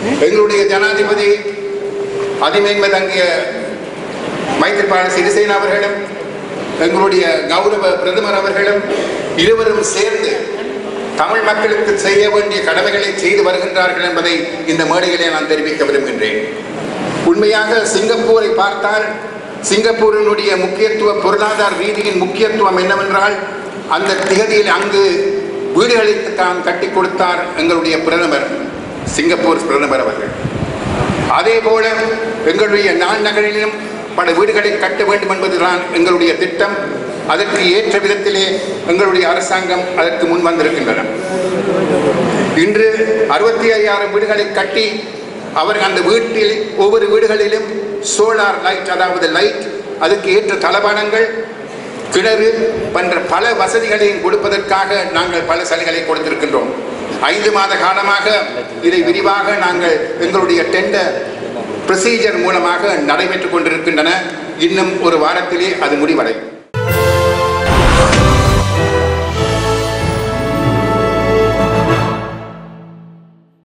எங்களுடைய ஜனாதிபதி அதிமேன்மை தங்கிய மைத்திரிபால சிறிசேன அவர்களும் எங்களுடைய கௌரவ பிரதமர் அவர்களும் இருவரும் சேர்ந்து தமிழ் மக்களுக்கு செய்ய வேண்டிய கடமைகளை செய்து வருகின்றார்கள் என்பதை இந்த மேடையிலே நான் தெரிவிக்க விரும்புகின்றேன் உண்மையாக சிங்கப்பூரை பார்த்தால் சிங்கப்பூரினுடைய முக்கியத்துவ பொருளாதார ரீதியின் முக்கியத்துவம் என்னவென்றால் அந்த திகதியில் அங்கு வீடுகளை தான் கட்டி கொடுத்தார் எங்களுடைய பிரதமர் சிங்கப்பூர் பிரதமர் அவர்கள் அதே போல எங்களுடைய நாள் நகரிலும் பல வீடுகளை கட்ட வேண்டும் என்பதுதான் எங்களுடைய திட்டம் அதற்கு ஏற்ற விதத்திலே எங்களுடைய அரசாங்கம் அதற்கு முன் வந்திருக்கின்றன இன்று அறுபத்தி ஐயாயிரம் வீடுகளை கட்டி அவர் அந்த வீட்டில் ஒவ்வொரு வீடுகளிலும் சோலார் லைட் அதாவது லைட் அதுக்கு ஏற்ற தளபாடங்கள் கிணறு போன்ற பல வசதிகளையும் கொடுப்பதற்காக நாங்கள் பல சலுகைகளை கொடுத்திருக்கின்றோம் ஐந்து மாத காலமாக இதை விரிவாக நாங்கள் எங்களுடைய டெண்டர் ப்ரொசீஜர் மூலமாக நடைபெற்றுக் கொண்டிருக்கின்றன இன்னும் ஒரு வாரத்திலே அது முடிவடையும்